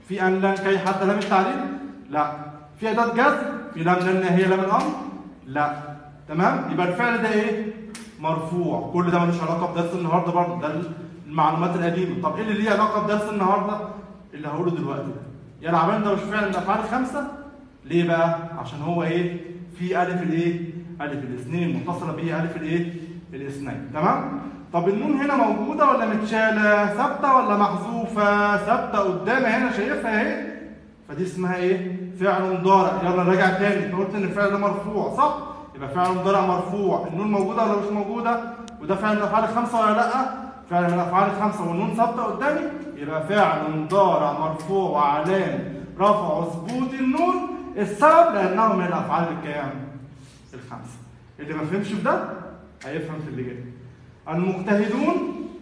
في ان لن كي حتى لام التعليل لا في اداه جزم في لام لن هي لام الامر لا تمام يبقى الفعل ده ايه مرفوع كل ده ملوش علاقه بدرس النهارده برضه ده المعلومات القديمه طب ايه اللي ليه علاقه بدرس النهارده اللي هقوله دلوقتي ده يا العبان ده مش فعل من الافعال الخمسه ليه بقى عشان هو ايه في الف الايه الف الاثنين متصله به الف الايه الاثنين تمام طب النون هنا موجوده ولا متشاله ثابته ولا محذوفه ثابته قدامي هنا شايفها اهي فدي اسمها ايه فعل مضارع يلا نراجع تاني انت قلت ان الفعل ده مرفوع صح يبقى فعل مضارع مرفوع النون موجوده ولا مش موجوده وده فعل من الافعال الخمسه ولا لا فعل من الافعال الخمسه والنون ثابته قدامي يبقى فعل مضارع مرفوع وعلامه رفع ثبوت النون السبب لانه من الافعال الكام الخمسه اللي ما فهمش في ده هيفهم في اللي جاي المجتهدون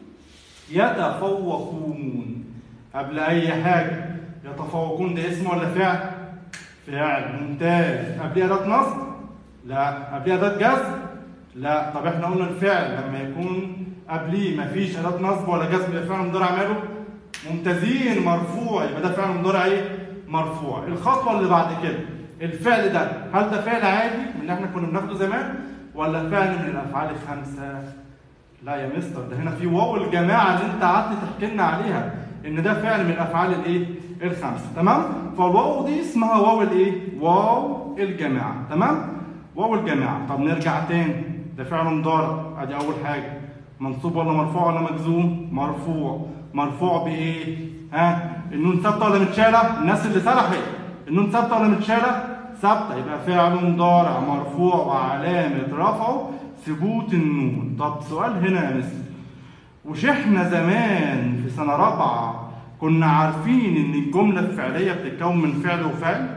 يتفوقون قبل اي حاجه يتفوقون ده اسم ولا فعل فعل ممتاز قبليه اداه نصب لا قبليه اداه جزم لا طب احنا قلنا الفعل لما يكون قبليه مفيش اداه نصب ولا جزم يبقى فعل مضارع ماله ممتازين مرفوع يبقى ده فعل مضارع ايه مرفوع الخطوه اللي بعد كده الفعل ده هل ده فعل عادي من اللي احنا كنا بناخده زمان ولا فعل من الافعال الخمسه لا يا مستر ده هنا في واو الجماعه اللي انت قعدت تحكي لنا عليها ان ده فعل من الافعال الايه الخمسه تمام فالواو دي اسمها واو الايه واو الجماعه تمام واو الجماعه طب نرجع تاني ده فعل مضارع ادي اول حاجه منصوب ولا مرفوع ولا مجزوم مرفوع مرفوع بايه ها النون ثابته ولا متشاله الناس اللي سرحت النون ثابته ولا متشاله ثابته يبقى فعل مضارع مرفوع وعلامه رفعه ثبوت النون طب سؤال هنا يا مستر وش احنا زمان في سنه رابعه كنا عارفين ان الجمله الفعليه بتتكون من فعل وفعل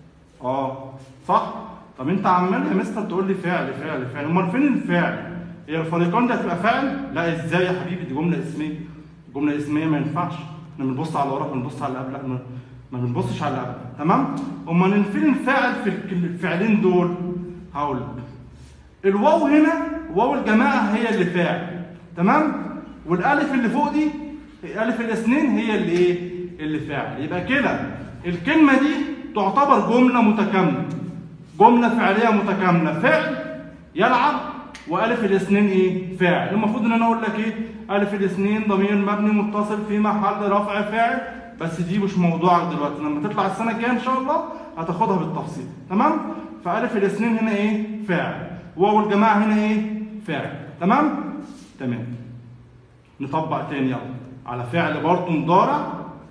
اه صح طب انت عمال يا مستر تقول لي فعل فعل فعل امال فين الفعل هي الفريقان ده هتبقى فعل لا ازاي يا حبيبي دي جمله اسميه جمله اسميه ما ينفعش احنا بنبص على وراك بنبص على اللي قبلك ما- ما بنبصش على اللي قبلك تمام امال فين الفاعل في الك- الفعلين دول هقول لك الواو هنا واو الجماعه هي اللي فاعل تمام والالف اللي فوق دي الف الاثنين هي اللي ايه اللي فاعل يبقى كده الكلمه دي تعتبر جمله متكامله جمله فعليه متكامله فعل يلعب والف الاثنين ايه فاعل المفروض ان انا اقول لك ايه الف الاثنين ضمير مبني متصل في محل رفع فاعل بس دي مش موضوعك دلوقتي لما تطلع السنه الجايه ان شاء الله هتاخدها بالتفصيل تمام فالف الاثنين هنا ايه فاعل واو الجماعه هنا ايه فاعل تمام تمام نطبق تاني يلا على فعل برضه مضارع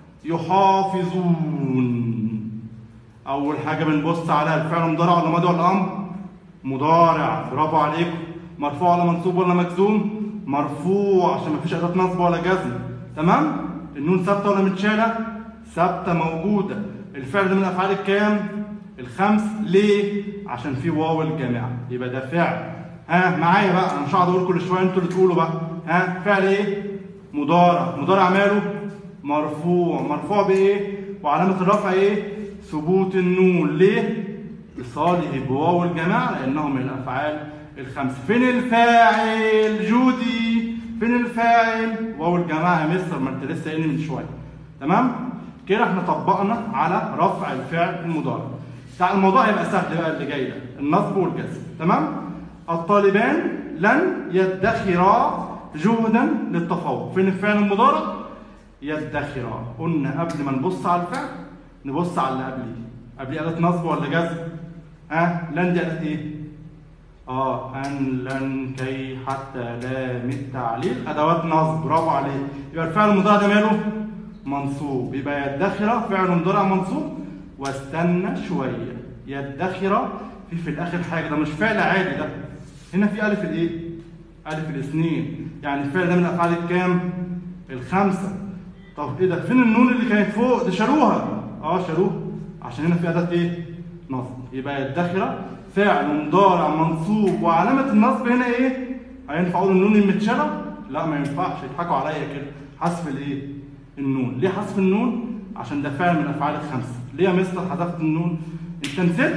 يحافظون اول حاجه بنبص على الفعل مضارع ولا ماضي ولا امر مضارع برافو عليكم مرفوع ولا منصوب ولا مجزوم مرفوع عشان مفيش اداه نصب ولا جزم تمام النون ثابته ولا متشاله ثابته موجوده الفعل ده من الافعال الكام الخمس ليه عشان في واو الجماعه يبقى ده فعل ها معايا بقى انا مش هقعد اقول كل شويه انتوا اللي تقولوا بقى ها فعل ايه مضارع مضارع ماله مرفوع مرفوع بايه وعلامه الرفع ايه ثبوت النون ليه اتصاله بواو الجماعه لانه من الافعال الخمس فين الفاعل جودي فين الفاعل واو الجماعه يا مستر ما انت لسه قايل من شويه تمام كده احنا طبقنا على رفع الفعل المضارع بتاع الموضوع هيبقى سهل بقى اللي جاي ده النصب والجزم تمام الطالبان لن يدخرا جهدا للتفوق فين الفعل المضارع يدخرا قلنا قبل ما نبص على الفعل نبص على اللي قبليه قبليه اداه نصب ولا جزم ها لن دي اداه ايه اه ان لن كي حتى لام التعليل ادوات نصب برافو عليك يبقى الفعل المضارع ده ماله منصوب يبقى يدخر فعل مضارع منصوب واستنى شويه يدخر في في الاخر حاجه ده مش فعل عادي ده هنا في الف الايه الف الاثنين يعني الفعل ده من الافعال الكام الخمسه طب ايه ده فين النون اللي كانت فوق ده شالوها اه شالوها عشان هنا في اداه ايه نصب يبقى يدخر فعل مضارع منصوب وعلامه النصب هنا ايه هينفع اقول النون المتشاله لا ما ينفعش يضحكوا عليا كده حذف الايه النون ليه حذف النون عشان ده فعل من الافعال الخمسه ليه يا مستر حذفت النون انت نسيت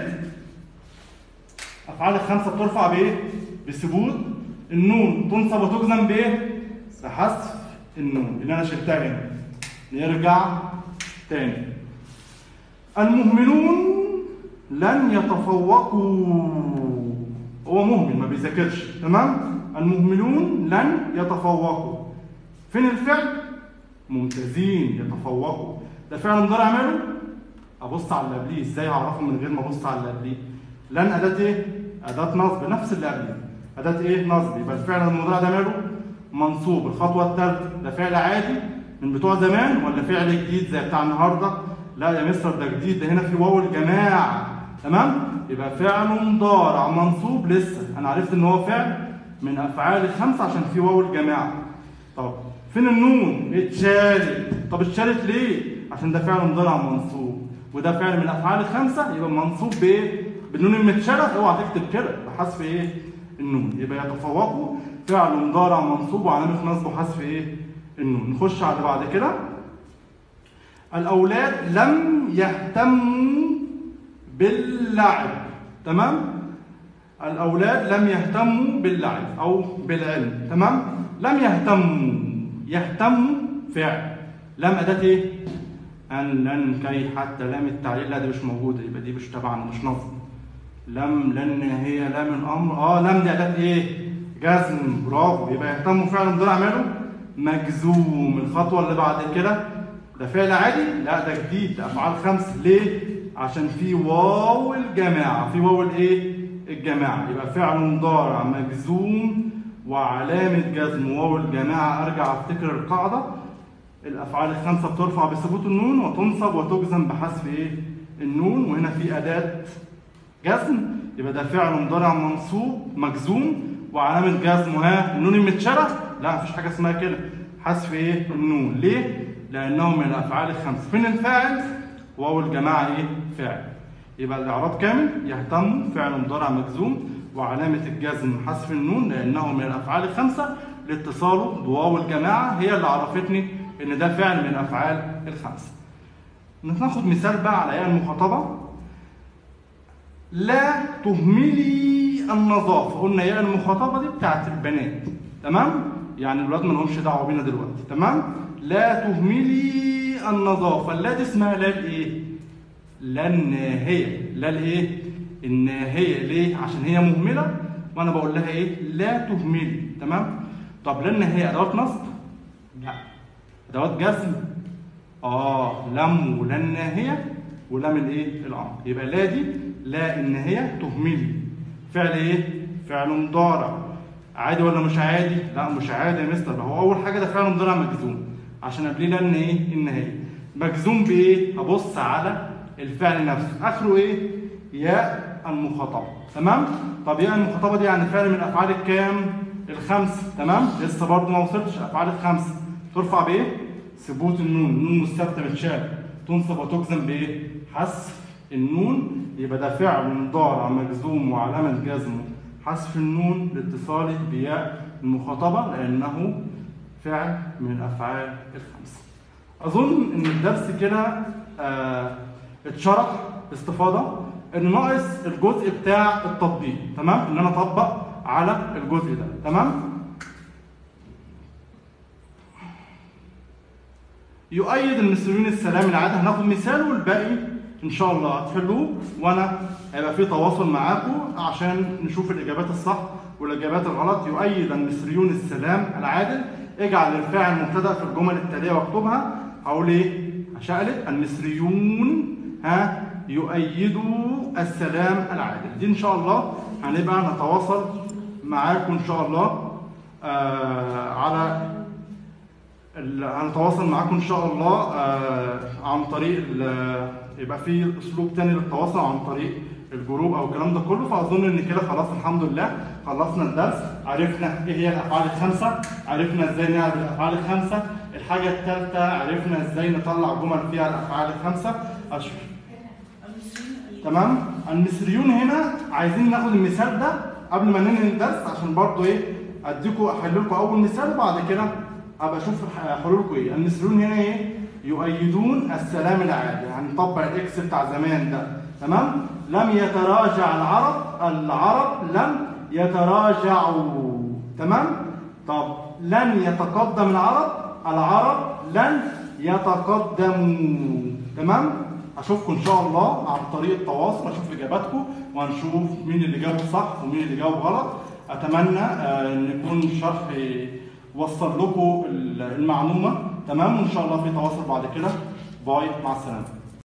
افعال الخمسه بترفع بايه بثبوت النون تنصب وتجزم بايه بحذف النون اللي انا شلتها هنا نرجع تاني المهملون لن يتفوقوا هو مهمل ما بيذاكرش تمام المهملون لن يتفوقوا فين الفعل ممتازين يتفوقوا ده فعل مضارع ماله ابص على اللي قبليه ازاي اعرفه من غير ما ابص على اللي قبليه لن اداه ايه اداه نصب نفس اللي قبليه اداه ايه نصب يبقى الفعل المضارع ده ماله منصوب الخطوه الثالثه ده فعل عادي من بتوع زمان ولا فعل جديد زي بتاع النهارده لا يا مستر ده جديد ده هنا في واو الجماعه تمام يبقى فعل مضارع منصوب لسه انا عرفت ان هو فعل من افعال الخمسه عشان في واو الجماعه طب فين النون اتشالت طب اتشالت ليه عشان ده فعل مضارع منصوب وده فعل من الافعال الخمسه يبقى منصوب بايه بالنون المتشاله اوعى تكتب كده بحذف ايه النون يبقى يتفوقوا فعل مضارع منصوب وعلامه نصبه حذف ايه النون نخش على بعد كده الاولاد لم يهتموا باللعب تمام الاولاد لم يهتموا باللعب او بالعلم تمام لم يهتموا يهتموا فعل لم اداه ايه ان لن كي حتى لام التعليل لا دي مش موجوده يبقى دي مش تبعنا مش نصب لم لن هي لام الامر اه لم دي اداه ايه جزم برافو يبقى يهتموا فعل مضارع ماله مجزوم الخطوه اللي بعد كده ده فعل عادي لا ده جديد ده افعال خمس ليه عشان في واو الجماعه في واو الايه الجماعه يبقى فعل مضارع مجزوم وعلامه جزم واو الجماعه ارجع افتكر القاعده الافعال الخمسه بترفع بثبوت النون وتنصب وتجزم بحذف ايه النون وهنا في اداه جزم يبقى ده فعل مضارع منصوب مجزوم وعلامه جزمه ها النون المتشره لا مفيش حاجه اسمها كده حذف ايه النون ليه لانه من الافعال الخمسه فين الفاعل واو الجماعه ايه فاعل يبقى الاعراب كامل يهتم فعل مضارع مجزوم وعلامه الجزم حذف النون لانه من الافعال الخمسه لاتصاله بواو الجماعه هي اللي عرفتني ان ده فعل من الافعال الخمسه ناخد مثال بقى على ايه المخاطبه لا تهملي النظافه قلنا ياء المخاطبه دي بتاعت البنات تمام يعني الولاد ما لهمش دعوه بينا دلوقتي تمام لا تهملي النظافه اللا دي اسمها لا الايه لا الناهيه لا الايه الناهيه ليه عشان هي مهمله وانا بقول لها ايه لا تهملي تمام طب لا الناهيه ادوات نصب لا ادوات جزم اه لم ولا الناهيه ولام الايه الامر يبقى لا دي لا الناهيه تهملي فعل ايه فعل مضارع عادي ولا مش عادي لا مش عادي يا مستر هو اول حاجه ده فعل مضارع مجزوم عشان قبليه لان ايه النهايه مجزوم بايه ابص على الفعل نفسه اخره ايه ياء المخاطبه تمام طب ياء المخاطبه دي يعني فعل من افعال الكام الخمسه تمام لسه برضه ما وصلتش افعال الخمسه ترفع بايه ثبوت النون النون مستخدم اتشال تنصب وتجزم بايه حذف النون يبقى ده فعل مضارع مجزوم وعلامه جزمه حذف النون لاتصاله بياء المخاطبه لانه فعل من الافعال الخمسه اظن ان الدرس كده آه اتشرح باستفاضه ان ناقص الجزء بتاع التطبيق تمام ان انا اطبق على الجزء ده تمام يؤيد المصريين السلام العادي هناخد مثال والباقي ان شاء الله هتحلوه وانا هيبقى في تواصل معاكم عشان نشوف الاجابات الصح والاجابات الغلط يؤيد المصريون السلام العادل اجعل الفاعل مبتدا في الجمل التاليه واكتبها هقول ايه هشقلب المصريون ها يؤيدوا السلام العادل دي ان شاء الله هنبقى نتواصل معاكم ان شاء الله آه على هنتواصل معاكم ان شاء الله آه عن طريق يبقى في اسلوب تاني للتواصل عن طريق الجروب او الكلام ده كله فاظن ان كده خلاص الحمد لله خلصنا الدرس عرفنا ايه هي الافعال الخمسه عرفنا ازاي نعرف الافعال الخمسه الحاجه الثالثه عرفنا ازاي نطلع جمل فيها الافعال الخمسه أشوف. تمام المصريون هنا عايزين ناخد المثال ده قبل ما ننهي الدرس عشان برضو ايه اديكم احل لكم اول مثال وبعد كده ابقى اشوف حلولكم ايه المصريون هنا ايه يؤيدون السلام العادي هنطبق يعني الاكس بتاع زمان ده تمام لم يتراجع العرب العرب لم يتراجعوا تمام طب لن يتقدم العرب العرب لن يتقدموا تمام اشوفكم ان شاء الله عن طريق التواصل اشوف اجاباتكم وهنشوف مين اللي جاوب صح ومين اللي جاوب غلط اتمنى آه، ان يكون الشرح وصل لكم المعلومه تمام وان شاء الله في تواصل بعد كده باي مع السلامه